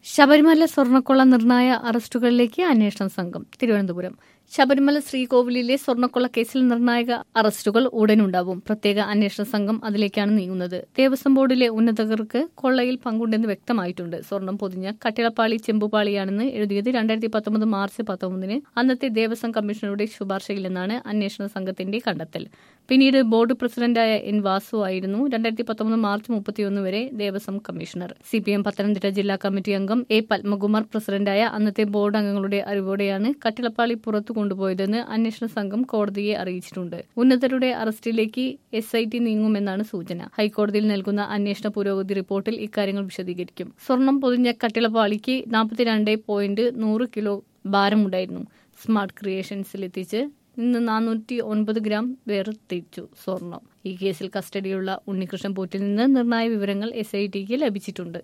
ശബരിമല സ്വർണ്ണക്കൊള്ള നിർണായ അറസ്റ്റുകളിലേക്ക് അന്വേഷണ സംഘം തിരുവനന്തപുരം ശബരിമല ശ്രീകോവിലിലെ സ്വർണ്ണക്കൊള്ള കേസിൽ നിർണായക അറസ്റ്റുകൾ ഉടനുണ്ടാവും പ്രത്യേക അന്വേഷണ സംഘം അതിലേക്കാണ് നീങ്ങുന്നത് ദേവസ്വം ബോർഡിലെ ഉന്നതർക്ക് കൊള്ളയിൽ പങ്കുണ്ടെന്ന് വ്യക്തമായിട്ടുണ്ട് സ്വർണം പൊതിഞ്ഞ കട്ടിളപ്പാളി ചെമ്പുപാളിയാണെന്ന് എഴുതിയത് രണ്ടായിരത്തി പത്തൊമ്പത് മാർച്ച് പത്തൊമ്പതിന് അന്നത്തെ ദേവസ്വം കമ്മീഷണറുടെ ശുപാർശയിലെന്നാണ് അന്വേഷണ സംഘത്തിന്റെ കണ്ടെത്തൽ പിന്നീട് ബോർഡ് പ്രസിഡന്റായ എൻ വാസു ആയിരുന്നു രണ്ടായിരത്തി പത്തൊമ്പത് മാർച്ച് മുപ്പത്തിയൊന്ന് വരെ Devaswom commissioner C P M Pathanamthitta ജില്ലാ കമ്മിറ്റി അംഗം എ പത്മകുമാർ പ്രസിഡന്റായ അന്നത്തെ ബോർഡ് അംഗങ്ങളുടെ അറിവോടെയാണ് കട്ടിളപ്പാളി പുറത്തു കൊണ്ടുപോയതെന്ന് അന്വേഷണ സംഘം കോടതിയെ അറിയിച്ചിട്ടുണ്ട് ഉന്നതരുടെ അറസ്റ്റിലേക്ക് എസ് ഐ ടി നീങ്ങുമെന്നാണ് സൂചന ഹൈക്കോടതിയിൽ നൽകുന്ന അന്വേഷണ പുരോഗതി റിപ്പോർട്ടിൽ ഇക്കാര്യങ്ങൾ വിശദീകരിക്കും സ്വർണം പൊതിഞ്ഞ കട്ടിളപ്പാളിക്ക് നാൽപ്പത്തിരണ്ട് പോയിന്റ് നൂറ് കിലോ ഭാരമുണ്ടായിരുന്നു സ്മാർട്ട് ക്രിയേഷൻസിലെത്തിച്ച് ഇന്ന് നാനൂറ്റി ഒൻപത് ഗ്രാം വേർതിരിച്ചു സ്വർണം ഈ കേസിൽ കസ്റ്റഡിയുള്ള ഉണ്ണികൃഷ്ണൻ പോറ്റിൽ നിന്ന് നിർണായ വിവരങ്ങൾ എസ് ഐ ടിക്ക് ലഭിച്ചിട്ടുണ്ട്